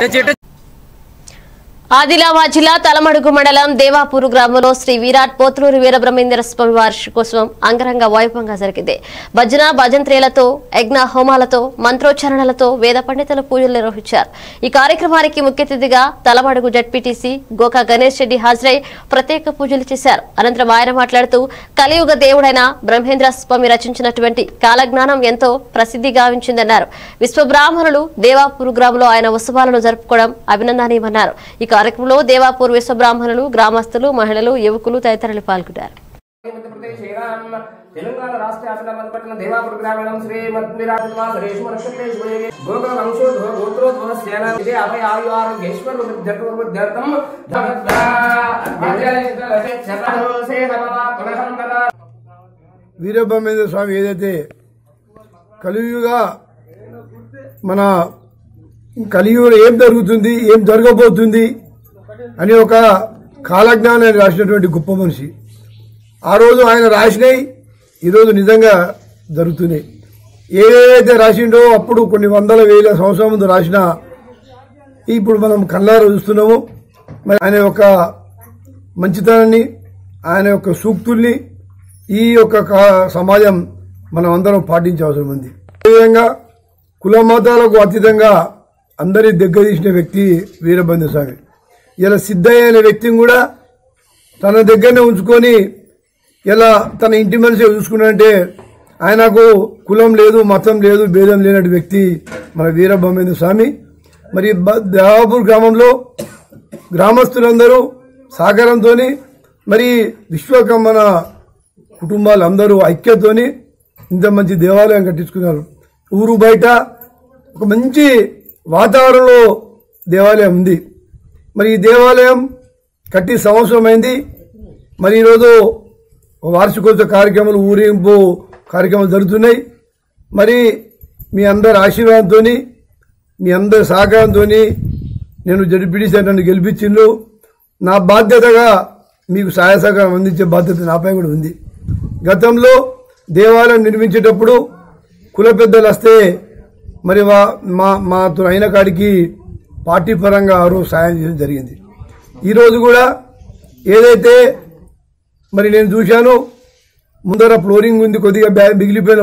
ఆదిలాబాద్ జిల్లా తలమడుగు మండలం దేవాపూర్ గ్రామంలో శ్రీ విరాట్ పోతులూరు వీరబ్రహ్మేంద్ర స్వామి వార్షికోత్సవం అంగరంగ వైభవంగా జరిగింది భజన భజంత్రేలతో యజ్ఞ హోమాలతో మంత్రోచ్చారణలతో వేద పండితులు పూజలు నిర్వహించారు ఈ కార్యక్రమానికి ముఖ్య అతిథిగా తలమడుగు జడ్పీటీసీ గోకా గణేష్ రెడ్డి హాజరై ప్రత్యేక పూజలు చేశారు అనంతరం ఆయన మాట్లాడుతూ కలియుగ దేవుడైన బ్రహ్మేంద్ర స్వామి రచించినటువంటి కాలజ్ఞానం ఎంతో ప్రసిద్ధి గావించిందన్నారు విశ్వబ్రాహ్మణులు దేవాపూర్ గ్రామంలో ఆయన ఉత్సవాలను జరుపుకోవడం అభినందనీయమన్నారు ఈ కార్యక్రమంలో దేవాపూర్ విశ్వబ్రాహ్మణులు గ్రామస్తులు మహిళలు యువకులు తదితరులు పాల్గొన్నారు మధ్యప్రదేశ్ శ్రీరామ్ తెలంగాణ రాష్ట్ర ఆసిఫాబాద్ పట్టణ దేవాపుర గ్రామీణం శ్రీ మద్విరాజమా సురేష్ మనక్షేష్ గోకుల వంశోద్భవ గోత్రోద్భవ సేన విజయ అభయ ఆయు ఆరోగ్యేశ్వర వృద్ధ్యర్థం వీరబ్రహ్మేంద్ర స్వామి ఏదైతే కలియుగా మన కలియుగంలో ఏం జరుగుతుంది ఏం జరగబోతుంది అని ఒక కాలజ్ఞానాన్ని రాసినటువంటి గొప్ప మనిషి ఆ రోజు ఆయన రాసినాయి ఈరోజు నిజంగా జరుగుతున్నాయి ఏదైతే రాసిండో అప్పుడు కొన్ని వందల వేల సంవత్సరాల ముందు రాసిన ఇప్పుడు మనం కళ్ళారా చూస్తున్నాము మరి ఆయన యొక్క మంచితనాన్ని ఆయన యొక్క సూక్తుల్ని ఈ యొక్క కా- సమాజం మనం అందరం పాటించే అవసరం ఉంది అదేవిధంగా కుల మతాలకు అతీతంగా అందరి దగ్గర తీసిన వ్యక్తి వీరభద్ర స్వామి ఇలా సిద్ధయ్య అనే వ్యక్తిని కూడా తన దగ్గరనే ఉంచుకొని ఇలా తన ఇంటి మనిషి చూసుకున్నాడంటే ఆయనకు కులం లేదు మతం లేదు భేదం లేనటువంటి వ్యక్తి మన వీరబ్రహ్మేంద్ర స్వామి మరి బ- దేవాపూర్ గ్రామంలో గ్రామస్తులందరూ సహకారంతో మరి విశ్వకర్మన కుటుంబాలు అందరూ ఐక్యతోని ఇంత మంచి దేవాలయం కట్టించుకున్నారు ఊరు బయట ఒక మంచి వాతావరణంలో దేవాలయం ఉంది మరి ఈ దేవాలయం కట్టి సంవత్సరం అయింది మరి ఈరోజు వార్షికోత్సవ కార్యక్రమాలు ఊరేగింపు కార్యక్రమాలు జరుగుతున్నాయి మరి మీ అందరి ఆశీర్వాదంతో మీ అందరి సహకారంతో నేను జడ్పీటీసీ నన్ను గెలిపించిండ్రు నా బాధ్యతగా మీకు సహాయ సహకారం అందించే బాధ్యత నాపై కూడా ఉంది గతంలో దేవాలయం నిర్మించేటప్పుడు కుల పెద్దలు వస్తే మరి వా- మా మాతో అయిన కాడికి పార్టీ పరంగా ఆ రోజు సాయం చేయడం జరిగింది ఈరోజు కూడా ఏదైతే మరి నేను చూశాను ముందర ఫ్లోరింగ్ ఉంది కొద్దిగా బ్యా- మిగిలిపోయిన